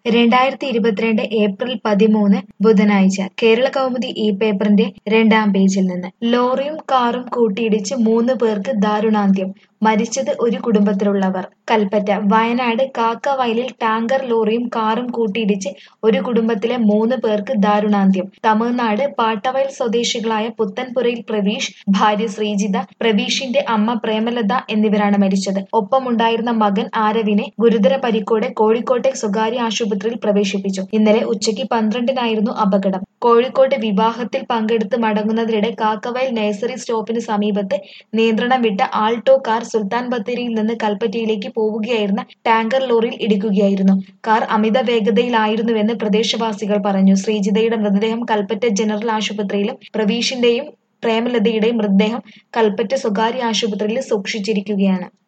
രണ്ടായിരത്തി ഇരുപത്തിരണ്ട് ഏപ്രിൽ പതിമൂന്ന് ബുധനാഴ്ച കേരള കൗമുദി ഈ പേപ്പറിന്റെ രണ്ടാം പേജിൽ നിന്ന് ലോറിയും കാറും കൂട്ടിയിടിച്ച് മൂന്ന് പേർക്ക് ദാരുണാന്ത്യം മരിച്ചത് ഒരു കുടുംബത്തിലുള്ളവർ കൽപ്പറ്റ വയനാട് കാക്കവയലിൽ ടാങ്കർ ലോറിയും കാറും കൂട്ടിയിടിച്ച് ഒരു കുടുംബത്തിലെ മൂന്ന് പേർക്ക് ദാരുണാന്ത്യം തമിഴ്നാട് പാട്ടവയൽ സ്വദേശികളായ പുത്തൻപുരയിൽ പ്രവീഷ് ഭാര്യ ശ്രീജിത പ്രവീഷിന്റെ അമ്മ പ്രേമലത എന്നിവരാണ് മരിച്ചത് ഒപ്പമുണ്ടായിരുന്ന മകൻ ആരവിനെ ഗുരുതര പരിക്കോടെ കോഴിക്കോട്ടെ സ്വകാര്യ ആശുപത്രിയിൽ പ്രവേശിപ്പിച്ചു ഇന്നലെ ഉച്ചയ്ക്ക് പന്ത്രണ്ടിനായിരുന്നു അപകടം കോഴിക്കോട് വിവാഹത്തിൽ പങ്കെടുത്ത് മടങ്ങുന്നതിനിടെ കാക്കവയൽ നഴ്സറി സ്റ്റോപ്പിന് സമീപത്ത് നിയന്ത്രണം വിട്ട ആൾട്ടോ കാർ സുൽത്താൻ ബത്തേരിയിൽ നിന്ന് കൽപ്പറ്റയിലേക്ക് പോവുകയായിരുന്ന ടാങ്കർ ലോറിയിൽ ഇടിക്കുകയായിരുന്നു കാർ അമിത വേഗതയിലായിരുന്നുവെന്ന് പ്രദേശവാസികൾ പറഞ്ഞു ശ്രീജിതയുടെ മൃതദേഹം കൽപ്പറ്റ ജനറൽ ആശുപത്രിയിലും പ്രവീഷിന്റെയും പ്രേമലതയുടെയും മൃതദേഹം കൽപ്പറ്റ സ്വകാര്യ ആശുപത്രിയിൽ സൂക്ഷിച്ചിരിക്കുകയാണ്